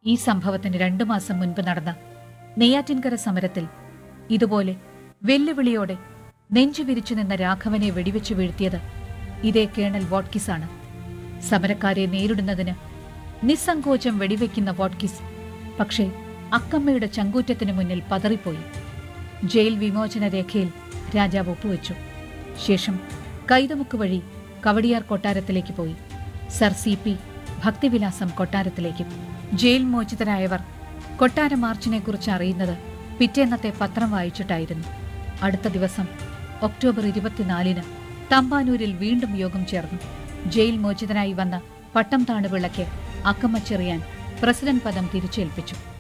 ഈ സംഭവത്തിന് രണ്ടു മാസം മുൻപ് നടന്ന നെയ്യാറ്റിൻകര സമരത്തിൽ ഇതുപോലെ വെല്ലുവിളിയോടെ നെഞ്ചു വിരിച്ചു നിന്ന രാഘവനെ വെടിവെച്ച് വീഴ്ത്തിയത് ഇതേ കേണൽ വോട്ട്കിസാണ് സമരക്കാരെ നേരിടുന്നതിന് നിസ്സങ്കോചം വെടിവെക്കുന്ന വോട്ട്കിസ് പക്ഷേ അക്കമ്മയുടെ ചങ്കൂറ്റത്തിന് മുന്നിൽ പതറിപ്പോയി ജയിൽ വിമോചന രേഖയിൽ രാജാവ് ഒപ്പുവെച്ചു ശേഷം കൈതമുക്ക് വഴി കവടിയാർ കൊട്ടാരത്തിലേക്ക് പോയി സർ സി പി ഭക്തിവിലാസം കൊട്ടാരത്തിലേക്കും ജയിൽ മോചിതരായവർ കൊട്ടാര മാർച്ചിനെക്കുറിച്ച് അറിയുന്നത് പിറ്റേന്നത്തെ പത്രം വായിച്ചിട്ടായിരുന്നു അടുത്ത ദിവസം ഒക്ടോബർ ഇരുപത്തിനാലിന് തമ്പാനൂരിൽ വീണ്ടും യോഗം ചേർന്നു ജയിൽ മോചിതനായി വന്ന പട്ടം താണുപിള്ളയ്ക്ക് അക്കമ്മ ചെറിയാൻ പ്രസിഡന്റ് പദം തിരിച്ചേൽപ്പിച്ചു